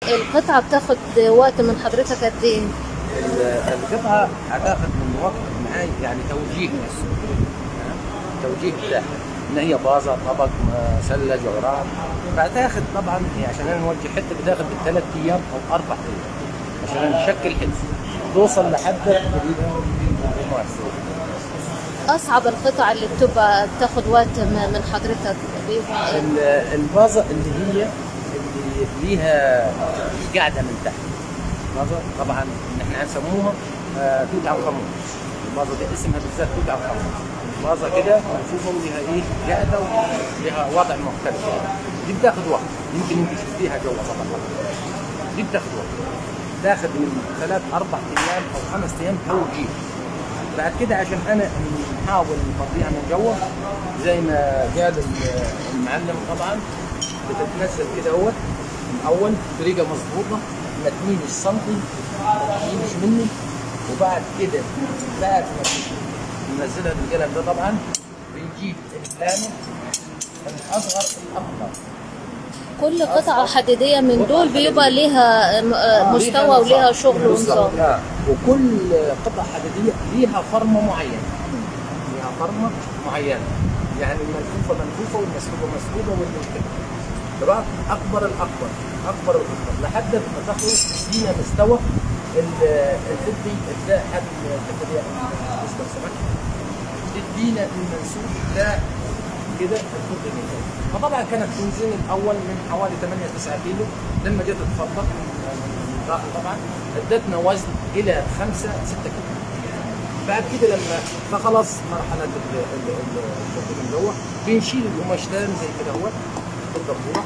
القطعة بتاخد وقت من حضرتك قد ايه؟ ال- القطعه هتاخد من وقت معاي يعني توجيه بس توجيه بتاعها ان هي باظه طبق مثلج اغراض فهتاخد طبعا هي عشان انا نوجه حته بتاخد بالثلاث ايام او اربع ايام عشان نشكل حته توصل لحد تقريبا أصعب القطع اللي بتبقى بتاخد وقت م- من حضرتك بيبقى إيه؟ ال- الفازه اللي هي اللي ليها قاعده من تحت الفازه طبعا احنا هنسموها آه، توت عنخ امون الفازه دي اسمها بالذات توت عنخ امون فازه كده منفوخه وليها ايه قاعده وليها وضع مختلف دي بتاخد وقت يمكن انت شفتيها جوا طبعا دي بتاخد وقت تاخد من ثلاث اربع ايام او خمس ايام توجيه بعد كده عشان انا نحاول نفضيها من جوا زي ما قال المعلم طبعا بتتنزل كده اهوت من اول بطريقه مظبوطه ما تميلش سنتي ما تميلش مني وبعد كده بعد ما ننزلها بالقلم ده طبعا بنجيب البلانه من اصغر الاكبر كل قطعة حديدية من دول بيبقى ليها م- آه، مستوى وليها شغل ونظام آه. وكل قطعه حديديه ليها فرمه معينه ليها فرمه معينه يعني الملفوفه ملفوفه والمسلوبه مسلوبه والمنتجه تمام اكبر الاكبر اكبر الاكبر لحد ما تخلص تدينا مستوى ال- الفضي ده حد الحته دي بالنسبه للسمك تدينا المنسوب بتاع كده الفضي من جوه فطبعا كانت تنزل الاول من حوالي 8 9 كيلو لما جت تتفضل من داخل طبعا ادتنا وزن الى 5 6 كيلو بعد كده لما فخلص مرحله ال- ال- ال- الفضي من جوه بنشيل القماشتان زي كده اهوت بالضبوره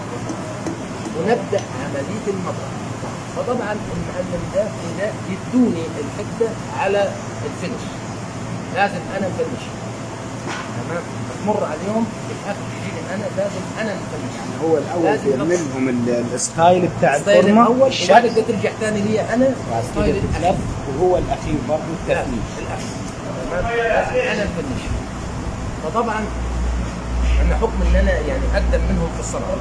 ونبدا عمليه المضغ فطبعا المعلم ده هنا يدوني الحده على الفنش لازم انا مفنش تمام تمر عليهم في الاخر تجيني انا لازم انا مفنش هو الاول لازم بيعمل لهم ال- الستايل بتاع الستايل الفورمه الاول وبعد الشكل كده ترجع ثاني لي انا وبعد كده ستايل تتلف الأخير. وهو الاخير برضه لا، التفنيش الأخير. تمام لازم انا مفنش فطبعا ان حكم ان انا يعني اقدم منهم في الصنعه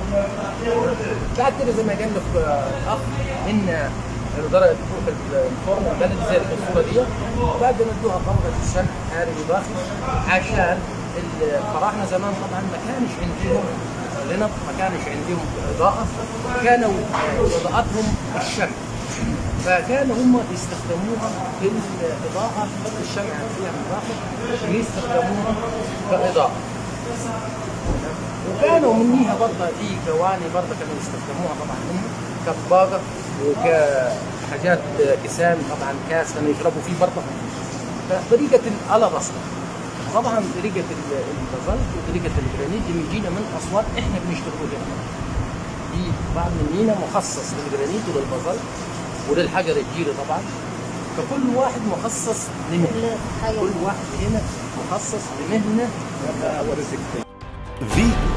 بعد كده زي ما قال لك آه، الاخ ان درجه الفرن البلدي زي الصوره دي وبعد ما ادوها طبقه الشمع خارج وداخل عشان الفراعنه زمان طبعا ما كانش عندهم لنط ما كانش عندهم اضاءه كانوا اضاءتهم الشمع فكانوا هم يستخدموها في الاضاءه خط الشمع فيها من داخل يستخدموها كاضاءه وكانوا منيها برضه في جواني برضه كانوا يستخدموها طبعا منها كطباقه وكحاجات كسام طبعا كاس كانوا يشربوا فيه برضه فطريقه القلبصه طبعا طريقه ال- البازلت وطريقه الجرانيت دي بيجينا من اصوات احنا بنشتغلوا بيها دي بعض مننا مخصص للجرانيت وللبازلت وللحجر الجيري طبعا فكل واحد مخصص لمهنه حاجة كل واحد هنا مخصص لمهنه ورزق في